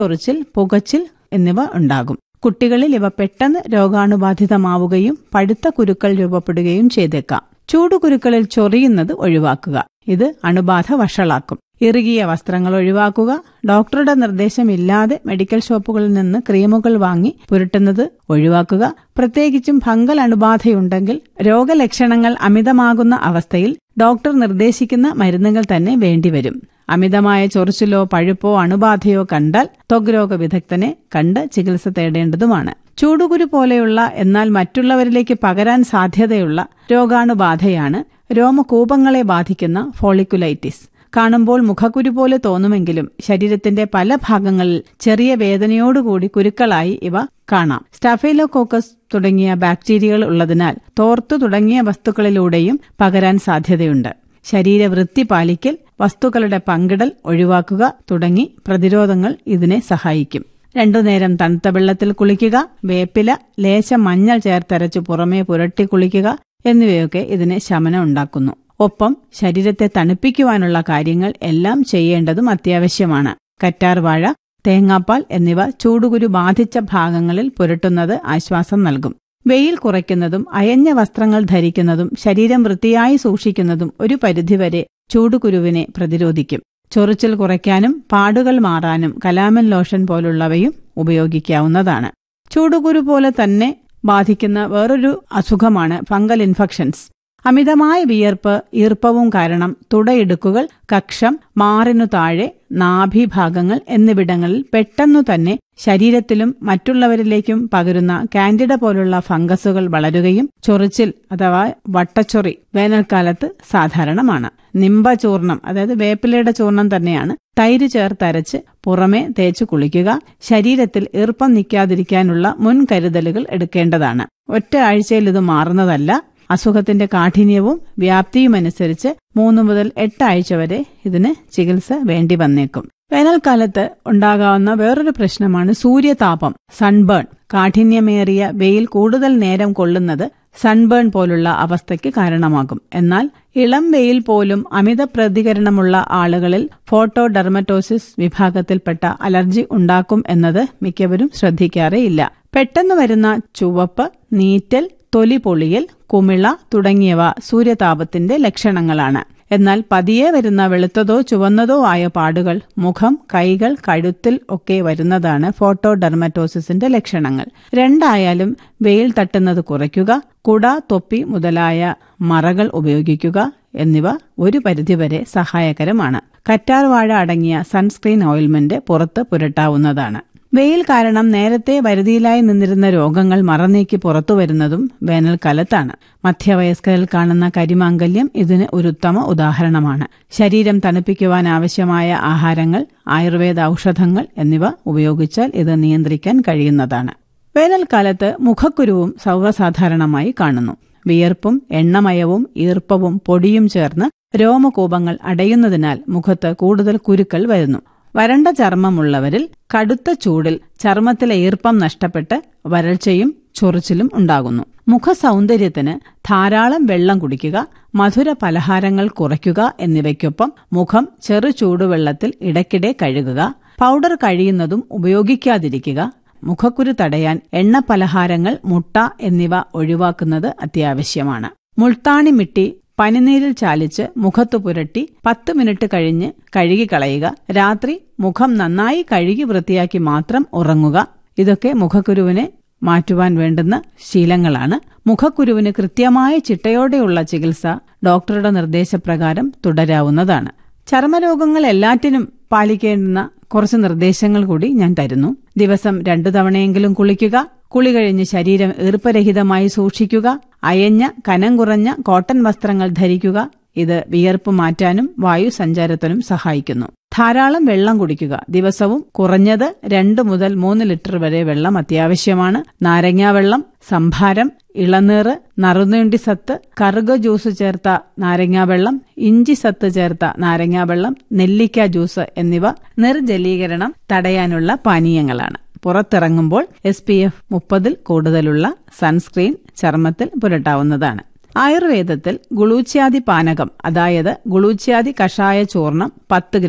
ചൊറിച്ചിൽ പുകച്ചിൽ എന്നിവ ഉണ്ടാകും കുട്ടികളിൽ ഇവ പെട്ടെന്ന് രോഗാണുബാധിതമാവുകയും പഴുത്ത കുരുക്കൾ രൂപപ്പെടുകയും ചെയ്തേക്കാം ചൂടുകുരുക്കളിൽ ചൊറിയുന്നത് ഒഴിവാക്കുക ഇത് അണുബാധ വഷളാക്കും ഇറുകിയ വസ്ത്രങ്ങൾ ഒഴിവാക്കുക ഡോക്ടറുടെ നിർദ്ദേശമില്ലാതെ മെഡിക്കൽ ഷോപ്പുകളിൽ നിന്ന് ക്രീമുകൾ വാങ്ങി പുരട്ടുന്നത് ഒഴിവാക്കുക പ്രത്യേകിച്ചും ഫംഗൽ അണുബാധയുണ്ടെങ്കിൽ രോഗലക്ഷണങ്ങൾ അമിതമാകുന്ന അവസ്ഥയിൽ ഡോക്ടർ നിർദ്ദേശിക്കുന്ന മരുന്നുകൾ തന്നെ വേണ്ടിവരും അമിതമായ ചൊറിച്ചിലോ പഴുപ്പോ അണുബാധയോ കണ്ടാൽ ത്വഗ് രോഗ വിദഗ്ധനെ കണ്ട് ചികിത്സ തേടേണ്ടതുമാണ് ചൂടുകുരു പോലെയുള്ള എന്നാൽ മറ്റുള്ളവരിലേക്ക് പകരാൻ സാധ്യതയുള്ള രോഗാണുബാധയാണ് രോമകൂപങ്ങളെ ബാധിക്കുന്ന ഫോളിക്കുലൈറ്റിസ് കാണുമ്പോൾ മുഖക്കുരു പോലെ തോന്നുമെങ്കിലും ശരീരത്തിന്റെ പല ഭാഗങ്ങളിൽ ചെറിയ വേദനയോടുകൂടി കുരുക്കളായി ഇവ കാണാം സ്റ്റഫൈലോകോക്കസ് തുടങ്ങിയ ബാക്ടീരിയകൾ ഉള്ളതിനാൽ തോർത്തു തുടങ്ങിയ വസ്തുക്കളിലൂടെയും പകരാൻ സാധ്യതയുണ്ട് ശരീരവൃത്തി പാലിക്കൽ വസ്തുക്കളുടെ പങ്കിടൽ ഒഴിവാക്കുക തുടങ്ങി പ്രതിരോധങ്ങൾ ഇതിനെ സഹായിക്കും രണ്ടുനേരം തണുത്ത വെള്ളത്തിൽ കുളിക്കുക വേപ്പില ലേശം മഞ്ഞൾ ചേർത്തരച്ച് പുറമേ പുരട്ടി കുളിക്കുക എന്നിവയൊക്കെ ഇതിന് ശമനം ഉണ്ടാക്കുന്നു ഒപ്പം ശരീരത്തെ തണുപ്പിക്കുവാനുള്ള കാര്യങ്ങൾ എല്ലാം ചെയ്യേണ്ടതും അത്യാവശ്യമാണ് കറ്റാർ വാഴ തേങ്ങാപ്പാൽ എന്നിവ ചൂടുകുരു ബാധിച്ച ഭാഗങ്ങളിൽ പുരട്ടുന്നത് ആശ്വാസം നൽകും വെയിൽ കുറയ്ക്കുന്നതും അയഞ്ഞ വസ്ത്രങ്ങൾ ധരിക്കുന്നതും ശരീരം വൃത്തിയായി സൂക്ഷിക്കുന്നതും ഒരു പരിധിവരെ ചൂടുകുരുവിനെ പ്രതിരോധിക്കും ചൊറിച്ചിൽ കുറയ്ക്കാനും പാടുകൾ മാറാനും കലാമൻ ലോഷൻ പോലുള്ളവയും ഉപയോഗിക്കാവുന്നതാണ് ചൂടുകുരു പോലെ തന്നെ ബാധിക്കുന്ന വേറൊരു അസുഖമാണ് ഫംഗൽ ഇൻഫെക്ഷൻസ് അമിതമായ വിയർപ്പ് ഈർപ്പവും കാരണം തുടയിടുക്കുകൾ കക്ഷം മാറിനു താഴെ നാഭിഭാഗങ്ങൾ എന്നിവിടങ്ങളിൽ പെട്ടെന്നു തന്നെ ശരീരത്തിലും മറ്റുള്ളവരിലേക്കും പകരുന്ന കാൻഡിഡ പോലുള്ള ഫംഗസുകൾ വളരുകയും ചൊറിച്ചിൽ അഥവാ വട്ടച്ചൊറി വേനൽക്കാലത്ത് സാധാരണമാണ് നിംബചൂർണം അതായത് വേപ്പിലയുടെ ചൂർണം തന്നെയാണ് തൈര് ചേർത്തരച്ച് പുറമെ തേച്ച് കുളിക്കുക ശരീരത്തിൽ ഈർപ്പം നിൽക്കാതിരിക്കാനുള്ള മുൻകരുതലുകൾ എടുക്കേണ്ടതാണ് ഒറ്റ ആഴ്ചയിൽ ഇത് മാറുന്നതല്ല അസുഖത്തിന്റെ കാഠിന്യവും വ്യാപ്തിയുമനുസരിച്ച് മൂന്ന് മുതൽ എട്ട് ആഴ്ച വരെ ഇതിന് ചികിത്സ വേണ്ടി വന്നേക്കും വേനൽക്കാലത്ത് ഉണ്ടാകാവുന്ന വേറൊരു പ്രശ്നമാണ് സൂര്യതാപം സൺബേൺ കാഠിന്യമേറിയ വെയിൽ കൂടുതൽ നേരം കൊള്ളുന്നത് സൺബേൺ പോലുള്ള അവസ്ഥയ്ക്ക് കാരണമാകും എന്നാൽ ഇളം വെയിൽ പോലും അമിത പ്രതികരണമുള്ള ആളുകളിൽ ഫോട്ടോ ഡെർമറ്റോസിസ് വിഭാഗത്തിൽപ്പെട്ട അലർജി ഉണ്ടാക്കും എന്നത് മിക്കവരും ശ്രദ്ധിക്കാറേയില്ല പെട്ടെന്ന് വരുന്ന ചുവപ്പ് നീറ്റൽ തൊലി പൊളിയൽ കുമിള തുടങ്ങിയവ സൂര്യതാപത്തിന്റെ ലക്ഷണങ്ങളാണ് എന്നാൽ പതിയെ വരുന്ന വെളുത്തതോ ചുവന്നതോ ആയ പാടുകൾ മുഖം കൈകൾ കഴുത്തിൽ ഒക്കെ വരുന്നതാണ് ഫോട്ടോ ഡെർമറ്റോസിസിന്റെ ലക്ഷണങ്ങൾ രണ്ടായാലും വെയിൽ തട്ടുന്നത് കുറയ്ക്കുക കുട തൊപ്പി മുതലായ മറകൾ ഉപയോഗിക്കുക എന്നിവ ഒരു പരിധിവരെ സഹായകരമാണ് കറ്റാർ വാഴ അടങ്ങിയ സൺസ്ക്രീൻ ഓയിൽമെന്റ് പുറത്ത് പുരട്ടാവുന്നതാണ് വെയിൽ കാരണം നേരത്തെ വരുതിയിലായി നിന്നിരുന്ന രോഗങ്ങൾ മറനീക്കി പുറത്തു വരുന്നതും വേനൽക്കാലത്താണ് മധ്യവയസ്കരിൽ കാണുന്ന കരിമാങ്കല്യം ഇതിന് ഒരു ഉത്തമ ഉദാഹരണമാണ് ശരീരം തണുപ്പിക്കുവാൻ ആവശ്യമായ ആഹാരങ്ങൾ ആയുർവേദ ഔഷധങ്ങൾ എന്നിവ ഉപയോഗിച്ചാൽ ഇത് നിയന്ത്രിക്കാൻ കഴിയുന്നതാണ് വേനൽക്കാലത്ത് മുഖക്കുരുവും സർവ്വസാധാരണമായി കാണുന്നു വിയർപ്പും എണ്ണമയവും ഈർപ്പവും പൊടിയും ചേർന്ന് രോമകൂപങ്ങൾ അടയുന്നതിനാൽ മുഖത്ത് കൂടുതൽ കുരുക്കൾ വരുന്നു വരണ്ട ചർമ്മമുള്ളവരിൽ കടുത്ത ചൂടിൽ ചർമ്മത്തിലെ ഈർപ്പം നഷ്ടപ്പെട്ട് വരൾച്ചയും ചൊറിച്ചിലും ഉണ്ടാകുന്നു മുഖസൗന്ദര്യത്തിന് ധാരാളം വെള്ളം കുടിക്കുക മധുര പലഹാരങ്ങൾ കുറയ്ക്കുക എന്നിവയ്ക്കൊപ്പം മുഖം ചെറു ചൂടുവെള്ളത്തിൽ ഇടയ്ക്കിടെ കഴുകുക പൗഡർ കഴിയുന്നതും ഉപയോഗിക്കാതിരിക്കുക മുഖക്കുരു തടയാൻ എണ്ണ പലഹാരങ്ങൾ മുട്ട എന്നിവ ഒഴിവാക്കുന്നത് അത്യാവശ്യമാണ് മുൾത്താണി മിട്ടി പനിനീരിൽ ചാലിച്ച് മുഖത്തു പുരട്ടി പത്ത് മിനിറ്റ് കഴിഞ്ഞ് കഴുകിക്കളയുക രാത്രി മുഖം നന്നായി കഴുകി വൃത്തിയാക്കി മാത്രം ഉറങ്ങുക ഇതൊക്കെ മുഖക്കുരുവിനെ മാറ്റുവാൻ വേണ്ടുന്ന ശീലങ്ങളാണ് മുഖക്കുരുവിന് കൃത്യമായ ചിട്ടയോടെയുള്ള ചികിത്സ ഡോക്ടറുടെ നിർദ്ദേശപ്രകാരം തുടരാവുന്നതാണ് ചർമ്മരോഗങ്ങൾ എല്ലാറ്റിനും പാലിക്കേണ്ടുന്ന കുറച്ച് നിർദ്ദേശങ്ങൾ കൂടി ഞാൻ തരുന്നു ദിവസം രണ്ടു തവണയെങ്കിലും കുളിക്കുക കുളി കഴിഞ്ഞ് ശരീരം ഈർപ്പരഹിതമായി സൂക്ഷിക്കുക അയഞ്ഞ കനം കുറഞ്ഞ കോട്ടൺ വസ്ത്രങ്ങൾ ധരിക്കുക ഇത് വിയർപ്പ് മാറ്റാനും വായു സഞ്ചാരത്തിനും സഹായിക്കുന്നു ധാരാളം വെള്ളം കുടിക്കുക ദിവസവും കുറഞ്ഞത് രണ്ട് മുതൽ മൂന്ന് ലിറ്റർ വരെ വെള്ളം അത്യാവശ്യമാണ് നാരങ്ങാവെള്ളം സംഭാരം ഇളനീറ് നറുനീണ്ടി സത്ത് കറുക ജ്യൂസ് ചേർത്ത നാരങ്ങാവെള്ളം ഇഞ്ചി സത്ത് ചേർത്ത നാരങ്ങാവെള്ളം നെല്ലിക്ക ജ്യൂസ് എന്നിവ നിർജലീകരണം തടയാനുള്ള പാനീയങ്ങളാണ് പുറത്തിറങ്ങുമ്പോൾ എസ് പി എഫ് മുപ്പതിൽ കൂടുതലുള്ള സൺസ്ക്രീൻ ചർമ്മത്തിൽ പുരട്ടാവുന്നതാണ് ആയുർവേദത്തിൽ ഗുളൂച്യാദി പാനകം അതായത് ഗുളൂച്യാദി കഷായ ചൂർണം പത്ത് ഗ്രാം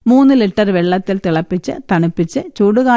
മൂന്ന് ലിറ്റർ വെള്ളത്തിൽ തിളപ്പിച്ച് തണുപ്പിച്ച് ചൂടുകാ